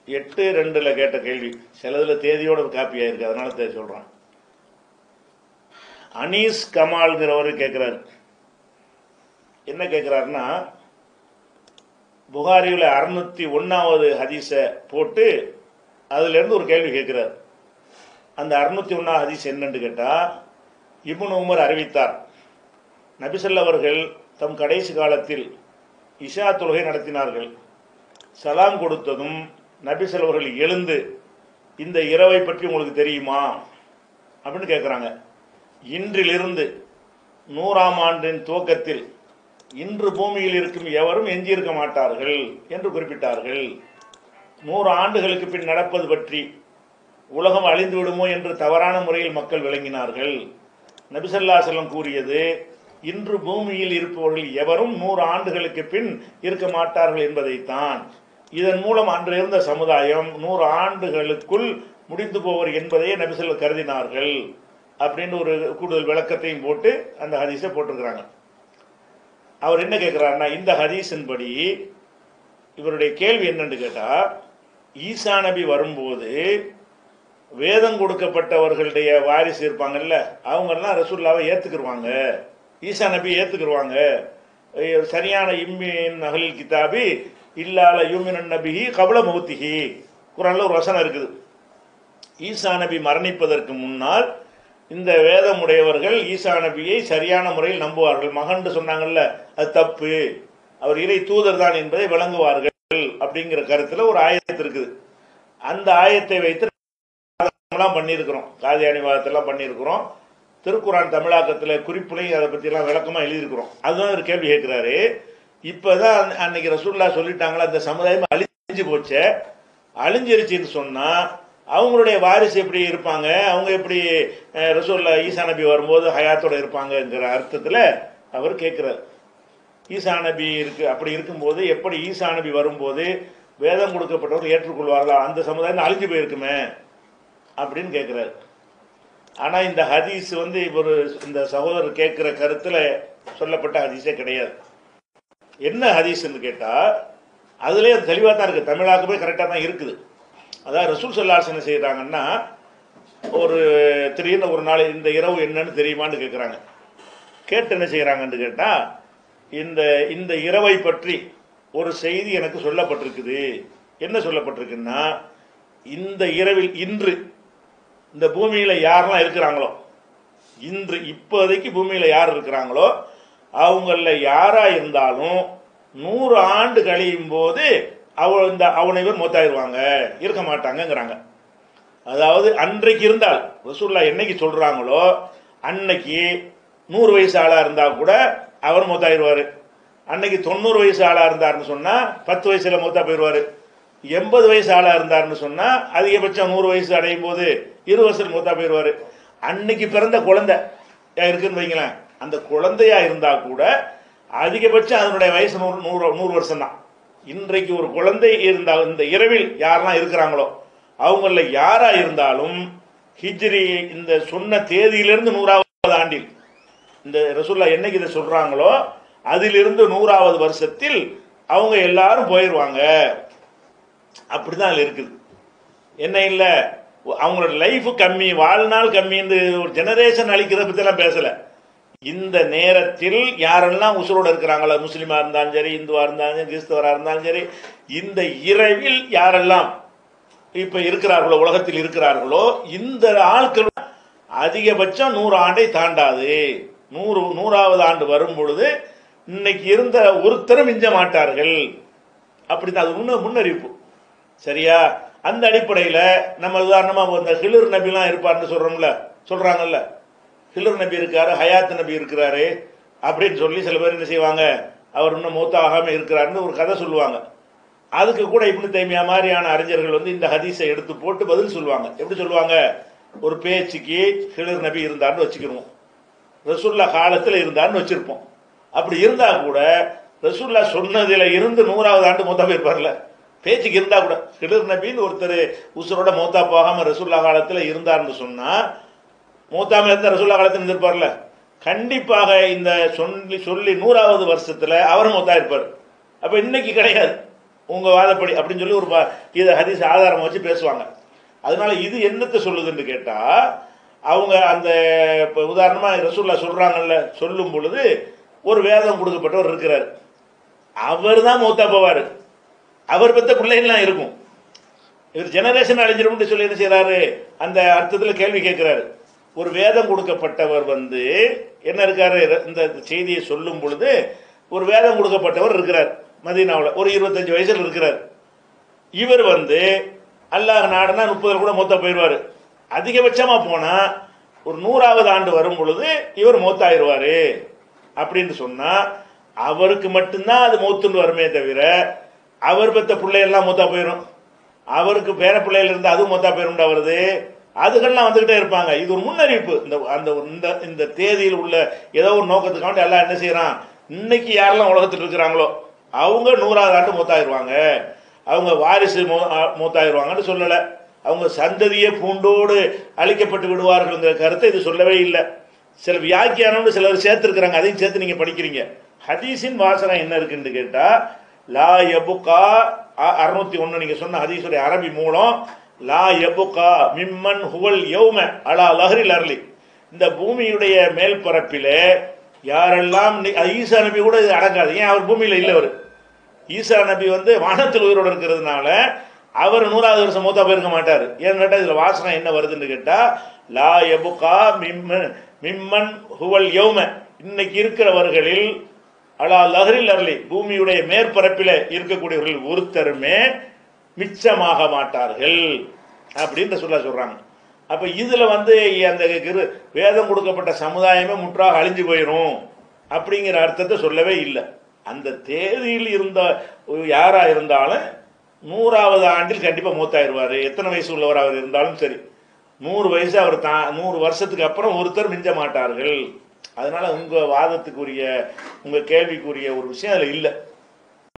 எட்டு ரெண்டுல கேட்ட கேள்வி சிலதுல தேதியோட காப்பி ஆயிருக்கு அதனால தேதி சொல்றான் அனீஸ் கமால்ங்கிறவர் கேட்கிறாரு என்ன கேட்கிறாருன்னா புகாரியில் அறுநூத்தி ஒன்னாவது ஹதீஸை போட்டு அதுல இருந்து ஒரு கேள்வி கேட்கிறார் அந்த அறுநூத்தி ஒன்னாவது ஹதீஸ் என்னன்னு கேட்டா இப்னு உமர் அறிவித்தார் நபிசல்ல அவர்கள் தம் கடைசி காலத்தில் இஷா தொழுகை நடத்தினார்கள் சலாம் கொடுத்ததும் நபிசல் அவர்கள் எழுந்து இந்த இரவை பற்றி உங்களுக்கு தெரியுமா அப்படின்னு கேட்குறாங்க இன்றிலிருந்து நூறாம் ஆண்டின் துவக்கத்தில் இன்று பூமியில் இருக்கும் எவரும் எஞ்சியிருக்க மாட்டார்கள் என்று குறிப்பிட்டார்கள் நூறு ஆண்டுகளுக்கு பின் நடப்பது பற்றி உலகம் அழிந்து விடுமோ என்று தவறான முறையில் மக்கள் விளங்கினார்கள் நபிசல்லா செல்லம் கூறியது இன்று பூமியில் இருப்பவர்கள் எவரும் நூறு ஆண்டுகளுக்கு பின் இருக்க மாட்டார்கள் என்பதைத்தான் இதன் மூலம் அன்று இருந்த சமுதாயம் நூறு ஆண்டுகளுக்குள் முடிந்து போவர் என்பதையே நபிசல்ல கருதினார்கள் அப்படின்னு ஒரு கூடுதல் விளக்கத்தையும் போட்டு அந்த ஹதீஸை போட்டிருக்கிறாங்க அவர் என்ன கேட்கிறாருன்னா இந்த ஹதீஸின்படி இவருடைய கேள்வி என்னன்னு கேட்டா ஈசா நபி வரும்போது வேதம் கொடுக்கப்பட்டவர்களுடைய வாரிசு இருப்பாங்கல்ல அவங்கெல்லாம் ரசூல்லாவை ஏத்துக்கிருவாங்க ஈசா நபி ஏத்துக்கிருவாங்க ஐயோ, சரியான இம்மின் அகலில் கிதாபி இல்லால யூமின் நபிஹி கபல மௌத்திஹி குரான்ல ஒரு வசனம் இருக்குது ஈசா நபி மரணிப்பதற்கு முன்னால் இந்த வேதமுடையவர்கள் ஈசா நபியை சரியான முறையில் நம்புவார்கள் மகன் சொன்னாங்கல்ல அது தப்பு அவர் இறை தூதர் தான் என்பதை விளங்குவார்கள் அப்படிங்கிற கருத்துல ஒரு ஆயத்து இருக்குது அந்த ஆயத்தை வைத்து எல்லாம் பண்ணியிருக்கிறோம் காதியானி வாதத்தெல்லாம் பண்ணியிருக்கிறோம் திருக்குறான் தமிழாக்கத்தில் குறிப்புலையும் அதை பற்றிலாம் விளக்கமாக எழுதியிருக்கிறோம் அதுதான் ஒரு கேள்வி கேட்குறாரு இப்போதான் அன்ன- அன்னைக்கு ரசூல்லா சொல்லிட்டாங்களா அந்த சமுதாயம் அழிஞ்சு போச்சே அழிஞ்சிருச்சுன்னு சொன்னால் அவங்களுடைய வாரிசு எப்படி இருப்பாங்க அவங்க எப்படி அஹ், ரசூல்லா ஈசா நபி வரும்போது ஹயாத்தோட இருப்பாங்கங்கிற அர்த்தத்தில் அவர் கேட்குறார் ஈசா நபி இருக்கு அப்படி இருக்கும்போது எப்படி ஈசா நபி வரும்போது வேதம் கொடுக்கப்பட்டவர் ஏற்றுக்கொள்வார்களா அந்த சமுதாயம் அழிஞ்சு போயிருக்குமே அப்படின்னு கேட்குறாரு ஆனால் இந்த ஹதீஸ் வந்து இவர் இந்த சகோதரர் கேட்குற கருத்தில் சொல்லப்பட்ட ஹதீஸே கிடையாது என்ன ஹதீஸ்ன்னு கேட்டால் அதுலேயே அது தெளிவாக தான் இருக்குது தமிழாக்கமே கரெக்டாக தான் இருக்குது அதாவது ரசூல் சல்லாஸ் என்ன செய்கிறாங்கன்னா ஒரு திடீர்னு ஒரு நாள் இந்த இரவு என்னன்னு தெரியுமான்னு கேட்குறாங்க கேட்டு என்ன செய்கிறாங்கன்னு கேட்டால் இந்த இந்த இரவை பற்றி ஒரு செய்தி எனக்கு சொல்லப்பட்டிருக்குது என்ன சொல்லப்பட்டிருக்குன்னா இந்த இரவில் இன்று இந்த பூமியில் யாரெல்லாம் இருக்கிறாங்களோ இன்று இப்போதைக்கு பூமியில் யார் இருக்கிறாங்களோ அவங்களில் யாராக இருந்தாலும் நூறு ஆண்டு கழியும் போது அவ இந்த அவனை இவர் மூத்தாயிருவாங்க இருக்க மாட்டாங்கங்கிறாங்க அதாவது அன்றைக்கு இருந்தால் ரசூல்லா என்னைக்கு சொல்றாங்களோ அன்னைக்கு நூறு வயசு ஆளா இருந்தா கூட அவர் மூத்தாயிருவாரு அன்னைக்கு தொண்ணூறு வயசு ஆளா இருந்தாருன்னு சொன்னா பத்து வயசுல மூத்தா போயிடுவாரு எண்பது வயசு ஆளா இருந்தாருன்னு சொன்னா அதிகபட்சம் நூறு வயசு அடையும் போது இருபது வருஷம் மூத்தா போயிடுவாரு அன்னைக்கு பிறந்த குழந்தை ஏன் இருக்குன்னு வைங்களேன் அந்த குழந்தையா இருந்தா கூட அதிகபட்சம் அதனுடைய வயசு நூறு நூறு நூறு வருஷம் தான் இன்றைக்கு ஒரு குழந்தை இருந்தால் இந்த இரவில் யாரெல்லாம் இருக்கிறாங்களோ அவங்கள யாரா இருந்தாலும் ஹிஜ்ரி இந்த சொன்ன தேதியிலிருந்து நூறாவது ஆண்டில் இந்த ரசூல்லா என்னைக்கு இதை சொல்றாங்களோ அதிலிருந்து நூறாவது வருஷத்தில் அவங்க எல்லாரும் போயிடுவாங்க அப்படிதான் அதுல இருக்குது என்ன இல்லை அவங்களோட லைஃப் கம்மி வாழ்நாள் கம்மின்னு ஒரு ஜெனரேஷன் அழிக்கிறத பற்றிலாம் பேசல இந்த நேரத்தில் யாரெல்லாம் உசுரோடு இருக்கிறாங்களோ முஸ்லீமா இருந்தாலும் சரி இந்துவா இருந்தாலும் சரி கிறிஸ்தவராக இருந்தாலும் சரி இந்த இரவில் யாரெல்லாம் இப்ப இருக்கிறார்களோ உலகத்தில் இருக்கிறார்களோ இந்த ஆட்கள் அதிகபட்சம் நூறு ஆண்டை தாண்டாது நூறு நூறாவது ஆண்டு வரும் பொழுது இன்னைக்கு இருந்த ஒருத்தரும் மிஞ்ச மாட்டார்கள் அப்படிதான் அது முன்ன முன்னறிவிப்பு சரியா அந்த அடிப்படையில் நம்ம உதாரணமாக இந்த ஹிலிர் நபிலாம் இருப்பார்னு சொல்றோம்ல சொல்றாங்கல்ல ஹிலர் நபி இருக்காரு ஹயாத் நபி இருக்கிறாரு அப்படின்னு சொல்லி சில பேர் என்ன செய்வாங்க அவர் இன்னும் மூத்தாகாம இருக்கிறாருன்னு ஒரு கதை சொல்லுவாங்க அதுக்கு கூட இப்னு தைமியா மாதிரியான அறிஞர்கள் வந்து இந்த ஹதீஸை எடுத்து போட்டு பதில் சொல்லுவாங்க எப்படி சொல்லுவாங்க ஒரு பேச்சுக்கு ஹிலர் நபி இருந்தார்னு வச்சுக்கிடுவோம் ரசூல்லா காலத்தில் இருந்தார்னு வச்சிருப்போம் அப்படி இருந்தா கூட ரசூல்லா சொன்னதுல இருந்து நூறாவது ஆண்டு மூத்தா போயிருப்பார்ல பேச்சுக்கு இருந்தா கூட ஹிலர் நபின்னு ஒருத்தர் உசுரோட மூத்தா போகாம ரசூல்லா காலத்தில் இருந்தார்னு சொன்னா மூத்தாம இருந்த ரசூல்லா காலத்தில் இருந்திருப்பார்ல கண்டிப்பாக இந்த சொல்லி சொல்லி நூறாவது வருஷத்துல அவர் மூத்தா இருப்பார் அப்ப இன்னைக்கு கிடையாது உங்க வாதப்படி அப்படின்னு சொல்லி ஒரு ப- இதை ஹதீஸ் ஆதாரம் வச்சு பேசுவாங்க அதனால இது என்னத்தை சொல்லுதுன்னு கேட்டா அவங்க அந்த இப்போ உதாரணமா ரசூல்லா சொல்றாங்கல்ல சொல்லும் பொழுது ஒரு வேதம் கொடுக்கப்பட்டவர் இருக்கிறார் அவர் தான் மூத்தா போவார் அவர் பெற்ற பிள்ளைகள்லாம் இருக்கும் இவர் ஜெனரேஷன் அழிஞ்சிரும்னு சொல்லி என்ன செய்றாரு அந்த அர்த்தத்தில் கேள்வி கேட்கிறாரு ஒரு வேதம் கொடுக்கப்பட்டவர் வந்து என்ன இருக்காரு இந்த செய்தியை சொல்லும் பொழுது ஒரு வேதம் கொடுக்கப்பட்டவர் இருக்கிறார் மதீனாவில் ஒரு இருபத்தஞ்சு வயசுல இருக்கிறார் இவர் வந்து அல்லாஹ் நாடுனா முப்பதுல கூட மூத்தா போயிடுவார் அதிகபட்சமாக போனால் ஒரு நூறாவது ஆண்டு வரும் பொழுது இவர் மூத்தாயிருவாரு அப்படின்னு சொன்னால் அவருக்கு மட்டும்தான் அது மூத்துன்னு வருமே தவிர அவர் பெற்ற பிள்ளையெல்லாம் மூத்தா போயிடும் அவருக்கு பேர பிள்ளைகள் இருந்து அதுவும் மூத்தா போயிடும்டா வருது அதுகள்லாம் வந்துகிட்டே இருப்பாங்க இது ஒரு முன்னறிவிப்பு இந்த அந்த இந்த இந்த தேதியில் உள்ள ஏதோ ஒரு நோக்கத்துக்காண்டி எல்லாம் என்ன செய்யறான் இன்னைக்கு யாரெல்லாம் உலகத்தில் இருக்கிறாங்களோ அவங்க நூறாவது ஆண்டு மூத்தாயிருவாங்க அவங்க வாரிசு மூ- ஆ, மூத்தாயிருவாங்கன்னு சொல்லலை அவங்க சந்ததியே பூண்டோடு அழிக்கப்பட்டு விடுவார்கள்ங்கிற கருத்தை இது சொல்லவே இல்லை சில வியாக்கியானம்னு சிலர் சேர்த்துருக்குறாங்க அதையும் சேர்த்து நீங்கள் படிக்கிறீங்க ஹதீஸின் வாசகம் என்ன இருக்குன்னு கேட்டால் லா எபுகா அறுநூத்தி ஒன்று நீங்கள் சொன்ன ஹதீஸுடைய அரபி மூலம் லா எபுகா மிம்மன் ஹுவல் யௌம அலா லஹரில் அர்லி இந்த பூமியுடைய மேல் பரப்பிலே யாரெல்லாம் நி- அது ஈசா நபி கூட இது அடங்காது ஏன் அவர் பூமியில் இல்லை அவர் ஈசா நபி வந்து வானத்தில் உயிரோடு இருக்கிறதுனால அவர் நூறாவது வருஷம் மூத்தா போயிருக்க மாட்டார் ஏன்னு கேட்டால் இதில் வாசகம் என்ன வருதுன்னு கேட்டால் லா எபுகா மிம்மன் மிம்மன் ஹுவல் யௌம இன்னைக்கு இருக்கிறவர்களில் அலா லஹரில் அர்லி பூமியுடைய மேற்பரப்பில் இருக்கக்கூடியவர்கள் ஒருத்தருமே மிச்சமாக மாட்டார்கள் அப்படின்னு சொல்ல சொல்றாங்க அப்ப இதுல வந்து அந்த கிரு- வேதம் கொடுக்கப்பட்ட சமுதாயமே முற்றாக அழிஞ்சு போயிடும் அப்படிங்கிற அர்த்தத்தை சொல்லவே இல்லை அந்த தேதியில் இருந்த ஒரு யாரா இருந்தாலும் நூறாவது ஆண்டில் கண்டிப்பா மூத்தாயிருவாரு எத்தனை வயசு உள்ளவர் அவர் இருந்தாலும் சரி நூறு வயசு அவர் தா நூறு வருஷத்துக்கு அப்புறம் ஒருத்தர் மிஞ்ச மாட்டார்கள் அதனால உங்க வாதத்துக்குரிய உங்க கேள்விக்குரிய ஒரு விஷயம் அதுல இல்லை